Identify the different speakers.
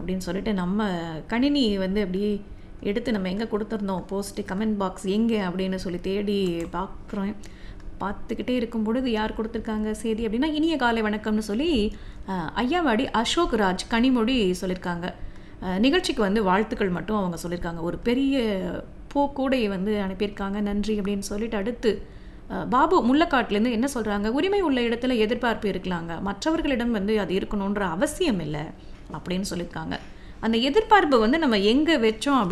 Speaker 1: அப்படின்னு சொல்லிட்டு நம்ம கணினி வந்து அப்படியே எடுத்து நம்ம எங்கே கொடுத்துருந்தோம் போஸ்ட்டு கமெண்ட் பாக்ஸ் எங்கே அப்படின்னு சொல்லி தேடி பார்க்குறோம் பார்த்துக்கிட்டே இருக்கும் பொழுது யார் கொடுத்துருக்காங்க செய்தி அப்படின்னா இனிய காலை வணக்கம்னு சொல்லி அஹ், ஐயாவாடி அசோக் ராஜ் கனிமொழி சொல்லியிருக்காங்க அஹ், நிகழ்ச்சிக்கு வந்து வாழ்த்துக்கள் மட்டும் அவங்க சொல்லியிருக்காங்க ஒரு பெரிய பூக்கூடை வந்து அனுப்பியிருக்காங்க நன்றி அப்படின்னு சொல்லிட்டு அடுத்து அஹ், பாபு முள்ளக்காட்டிலேருந்து என்ன சொல்கிறாங்க உரிமை உள்ள இடத்துல எதிர்பார்ப்பு இருக்கலாங்க மற்றவர்களிடம் வந்து அது இருக்கணுன்ற அவசியம் இல்லை அப்படின்னு சொல்லியிருக்காங்க அந்த எதிர்பார்ப்பு வந்து நம்ம எங்கே வச்சோம்